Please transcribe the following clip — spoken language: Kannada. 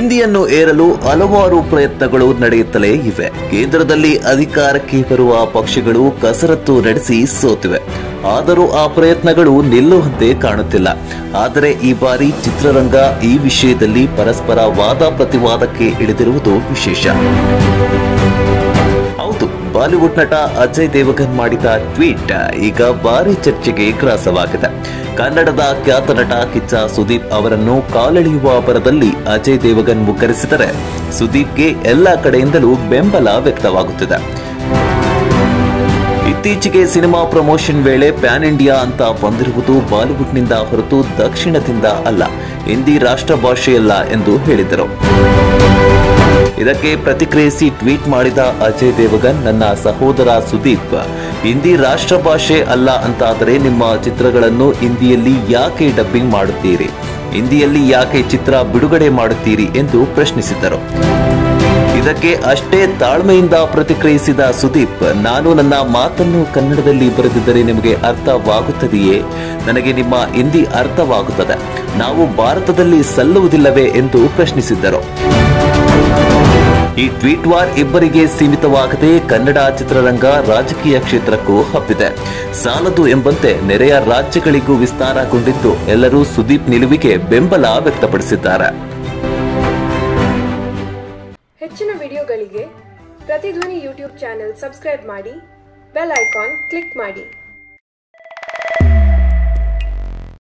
ಹಿಂದಿಯನ್ನು ಏರಲು ಹಲವಾರು ಪ್ರಯತ್ನಗಳು ನಡೆಯುತ್ತಲೇ ಇವೆ ಕೇಂದ್ರದಲ್ಲಿ ಅಧಿಕಾರಕ್ಕೆ ಬರುವ ಪಕ್ಷಗಳು ಕಸರತ್ತು ನಡೆಸಿ ಸೋತಿವೆ ಆದರೂ ಆ ಪ್ರಯತ್ನಗಳು ನಿಲ್ಲುವಂತೆ ಕಾಣುತ್ತಿಲ್ಲ ಆದರೆ ಈ ಬಾರಿ ಚಿತ್ರರಂಗ ಈ ವಿಷಯದಲ್ಲಿ ಪರಸ್ಪರ ವಾದ ಪ್ರತಿವಾದಕ್ಕೆ ಇಳಿದಿರುವುದು ವಿಶೇಷ ಹೌದು ಬಾಲಿವುಡ್ ನಟ ಅಜಯ್ ದೇವಗನ್ ಮಾಡಿದ ಟ್ವೀಟ್ ಈಗ ಭಾರಿ ಚರ್ಚೆಗೆ ಗ್ರಾಸವಾಗಿದೆ ಕನ್ನಡದ ಖ್ಯಾತ ನಟ ಕಿಚ್ಚ ಸುದೀಪ್ ಅವರನ್ನು ಕಾಲೆಳೆಯುವ ಬರದಲ್ಲಿ ಅಜಯ್ ದೇವಗನ್ ಮುಗ್ಗರಿಸಿದರೆ ಸುದೀಪ್ಗೆ ಎಲ್ಲ ಕಡೆಯಿಂದಲೂ ಬೆಂಬಲ ವ್ಯಕ್ತವಾಗುತ್ತಿದೆ ಇತ್ತೀಚೆಗೆ ಸಿನಿಮಾ ಪ್ರಮೋಷನ್ ವೇಳೆ ಪ್ಯಾನ್ ಇಂಡಿಯಾ ಅಂತ ಬಂದಿರುವುದು ಬಾಲಿವುಡ್ನಿಂದ ಹೊರತು ದಕ್ಷಿಣದಿಂದ ಅಲ್ಲ ಹಿಂದಿ ರಾಷ್ಟ್ರ ಭಾಷೆಯಲ್ಲ ಎಂದು ಹೇಳಿದರು ಇದಕ್ಕೆ ಪ್ರತಿಕ್ರಿಯಿಸಿ ಟ್ವೀಟ್ ಮಾಡಿದ ಅಜಯ್ ದೇವಗನ್ ನನ್ನ ಸಹೋದರ ಸುದೀಪ್ ಹಿಂದಿ ರಾಷ್ಟ್ರ ಭಾಷೆ ಅಲ್ಲ ಅಂತಾದರೆ ನಿಮ್ಮ ಚಿತ್ರಗಳನ್ನು ಹಿಂದಿಯಲ್ಲಿ ಯಾಕೆ ಡಬ್ಬಿಂಗ್ ಮಾಡುತ್ತೀರಿ ಹಿಂದಿಯಲ್ಲಿ ಯಾಕೆ ಚಿತ್ರ ಬಿಡುಗಡೆ ಮಾಡುತ್ತೀರಿ ಎಂದು ಪ್ರಶ್ನಿಸಿದ್ದರು ಇದಕ್ಕೆ ಅಷ್ಟೇ ತಾಳ್ಮೆಯಿಂದ ಪ್ರತಿಕ್ರಿಯಿಸಿದ ಸುದೀಪ್ ನಾನು ನನ್ನ ಮಾತನ್ನು ಕನ್ನಡದಲ್ಲಿ ಬರೆದಿದ್ದರೆ ನಿಮಗೆ ಅರ್ಥವಾಗುತ್ತದೆಯೇ ನನಗೆ ನಿಮ್ಮ ಹಿಂದಿ ಅರ್ಥವಾಗುತ್ತದೆ ನಾವು ಭಾರತದಲ್ಲಿ ಸಲ್ಲುವುದಿಲ್ಲವೇ ಎಂದು ಪ್ರಶ್ನಿಸಿದ್ದರು ಈ ಟ್ವೀಟ್ ವಾರ್ ಇಬ್ಬರಿಗೆ ಸೀಮಿತವಾಗದೆ ಕನ್ನಡ ಚಿತ್ರರಂಗ ರಾಜಕೀಯ ಕ್ಷೇತ್ರಕ್ಕೂ ಹಬ್ಬಿದೆ ಸಾಲದು ಎಂಬಂತೆ ನೆರೆಯ ರಾಜ್ಯಗಳಿಗೂ ವಿಸ್ತಾರಗೊಂಡಿದ್ದು ಎಲ್ಲರೂ ಸುದೀಪ್ ನಿಲುವಿಗೆ ಬೆಂಬಲ ವ್ಯಕ್ತಪಡಿಸಿದ್ದಾರೆ ಹೆಚ್ಚಿನ ವಿಡಿಯೋಗಳಿಗೆ ಪ್ರತಿಧ್ವನಿ ಯೂಟ್ಯೂಬ್ ಚಾನೆಲ್ ಸಬ್ಸ್ಕ್ರೈಬ್ ಮಾಡಿ ಬೆಲ್ ಐಕಾನ್ ಕ್ಲಿಕ್ ಮಾಡಿ